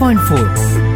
point four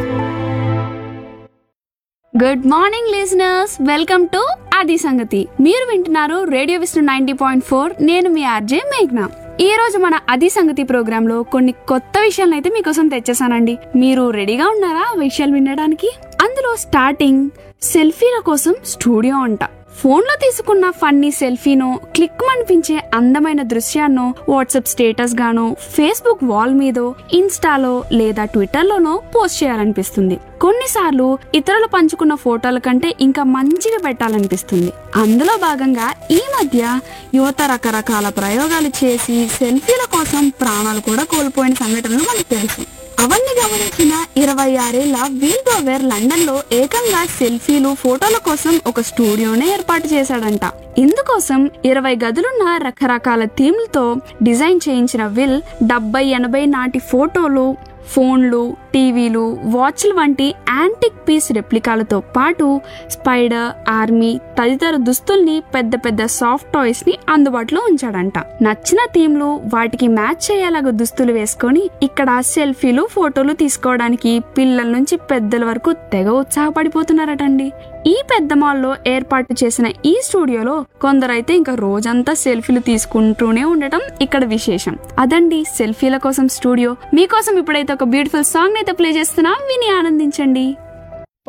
good morning listeners welcome to Adi సంగతి మీరు వింటున్నారు radio Vishnu ninety point four నేను మీ ఆర్జే మేఘ్నా ఈ రోజు మన అది సంగతి ప్రోగ్రామ్ లో కొన్ని కొత్త విషయాలను అయితే మీకోసం తెచ్చేసానండి మీరు రెడీగా ఉన్నారా ఆ విషయాలు వినడానికి అందులో స్టార్టింగ్ సెల్ఫీల కోసం స్టూడియో అంట ఫోన్ లో తీసుకున్న ఫన్నీ సెల్ఫీనో క్లిక్ అనిపించే అందమైన దృశ్యాన్నో వాట్సాప్ స్టేటస్ గానో ఫేస్బుక్ వాల్ మీదో ఇన్స్టాలో లేదా ట్విట్టర్లోనో పోస్ట్ చేయాలనిపిస్తుంది కొన్నిసార్లు ఇతరులు పంచుకున్న ఫోటోల కంటే ఇంకా మంచిగా పెట్టాలనిపిస్తుంది అందులో భాగంగా ఈ మధ్య యువత రకరకాల ప్రయోగాలు చేసి సెల్ఫీల కోసం ప్రాణాలు కూడా కోల్పోయిన సంఘటనలు మనకు తెలుసు అవన్నీ గమనించిన ఇరవై ఆరేళ్ల వీల్ గోవెర్ లండన్ లో ఏకంగా సెల్ఫీలు ఫోటోల కోసం ఒక స్టూడియోనే ఏర్పాటు చేశాడంట ఇందుకోసం ఇరవై గదులున్న రకరకాల థీమ్లతో డిజైన్ చేయించిన విల్ డెబ్బై ఎనభై నాటి ఫోటోలు ఫోన్లు టీవీలు వాచ్లు వంటి యాంటిక్ పీస్ రెప్లికాలతో పాటు స్పైడర్ ఆర్మీ తదితర దుస్తుల్ని పెద్ద పెద్ద సాఫ్ట్ టాయ్స్ ని అందుబాటులో ఉంచాడంట నచ్చిన థీమ్లు వాటికి మ్యాచ్ అయ్యేలాగా దుస్తులు వేసుకొని ఇక్కడ సెల్ఫీలు ఫోటోలు తీసుకోవడానికి పిల్లల నుంచి పెద్దల వరకు తెగ ఉత్సాహపడిపోతున్నారటండి ఈ పెద్ద మాల్లో ఏర్పాటు చేసిన ఈ స్టూడియోలో కొందరైతే ఇంకా రోజంతా సెల్ఫీలు తీసుకుంటూనే ఉండటం ఇక్కడ విశేషం అదండి సెల్ఫీల కోసం స్టూడియో మీకోసం ఇప్పుడైతే ఒక బ్యూటిఫుల్ సాంగ్ అయితే ప్లే చేస్తున్నా విని ఆనందించండి